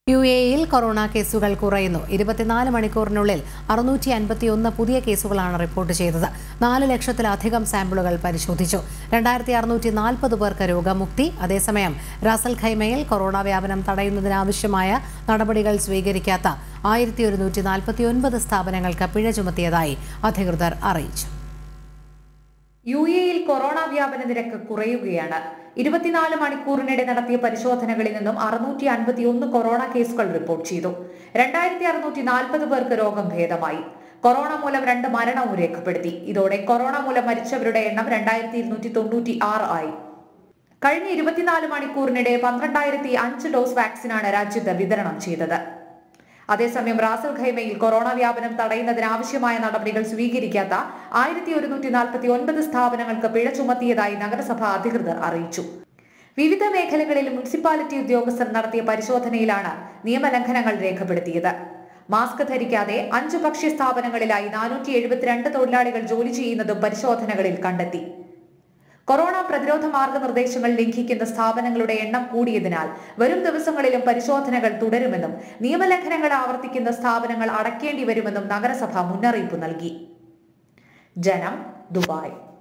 U എയിൽ corona കേസുകൾ കുറയുന്നു ഇരുപത്തിനാല് മണിക്കൂറിനുള്ളിൽ അറുന്നൂറ്റി അൻപത്തിയൊന്ന് പുതിയ കേസുകളാണ് റിപ്പോർട്ട് ചെയ്തത് നാല് ലക്ഷത്തിലധികം സാമ്പിളുകൾ പരിശോധിച്ചു രണ്ടായിരത്തി അറുന്നൂറ്റി നാൽപ്പത് പേർക്ക് രോഗമുക്തി അതേസമയം റാസൽ ഖൈമയിൽ കൊറോണ വ്യാപനം തടയുന്നതിനാവശ്യമായ നടപടികൾ സ്വീകരിക്കാത്ത ആയിരത്തി ഒരുന്നൂറ്റി നാൽപ്പത്തിയൊൻപത് സ്ഥാപനങ്ങൾക്ക് പിഴ ചുമത്തിയതായി അധികൃതർ അറിയിച്ചു യു എയിൽ കൊറോണ വ്യാപന നിരക്ക് കുറയുകയാണ് ഇരുപത്തിനാല് മണിക്കൂറിനിടെ നടത്തിയ പരിശോധനകളിൽ നിന്നും അറുന്നൂറ്റി അൻപത്തി ഒന്ന് കൊറോണ കേസുകൾ റിപ്പോർട്ട് ചെയ്തു രണ്ടായിരത്തി അറുന്നൂറ്റി നാൽപ്പത് പേർക്ക് രോഗം ഭേദമായി കൊറോണ മൂലം രണ്ട് മരണവും രേഖപ്പെടുത്തി ഇതോടെ കൊറോണ മൂലം മരിച്ചവരുടെ എണ്ണം രണ്ടായിരത്തി ഇരുന്നൂറ്റി തൊണ്ണൂറ്റി ആറ് ആയി കഴിഞ്ഞ ഇരുപത്തിനാല് മണിക്കൂറിനിടെ പന്ത്രണ്ടായിരത്തി അഞ്ച് ഡോസ് വാക്സിനാണ് രാജ്യത്ത് വിതരണം ചെയ്തത് അതേസമയം റാസൽ ഖൈമയിൽ കൊറോണ വ്യാപനം തടയുന്നതിന് ആവശ്യമായ നടപടികൾ സ്വീകരിക്കാത്ത ആയിരത്തി ഒരുന്നൂറ്റി നാൽപ്പത്തി ഒൻപത് സ്ഥാപനങ്ങൾക്ക് പിഴ ചുമത്തിയതായി നഗരസഭ അധികൃതർ അറിയിച്ചു വിവിധ മേഖലകളിൽ മുനിസിപ്പാലിറ്റി ഉദ്യോഗസ്ഥർ നടത്തിയ പരിശോധനയിലാണ് നിയമലംഘനങ്ങൾ രേഖപ്പെടുത്തിയത് മാസ്ക് ധരിക്കാതെ അഞ്ച് ഭക്ഷ്യ സ്ഥാപനങ്ങളിലായി നാനൂറ്റി എഴുപത്തിരണ്ട് തൊഴിലാളികൾ ജോലി ചെയ്യുന്നതും പരിശോധനകളിൽ കണ്ടെത്തി കൊറോണ പ്രതിരോധ മാർഗനിർദ്ദേശങ്ങൾ ലംഘിക്കുന്ന സ്ഥാപനങ്ങളുടെ എണ്ണം കൂടിയതിനാൽ വരും ദിവസങ്ങളിലും പരിശോധനകൾ തുടരുമെന്നും നിയമലംഘനങ്ങൾ ആവർത്തിക്കുന്ന സ്ഥാപനങ്ങൾ അടയ്ക്കേണ്ടി വരുമെന്നും നഗരസഭ മുന്നറിയിപ്പ് നൽകി ജനം ദുബായ്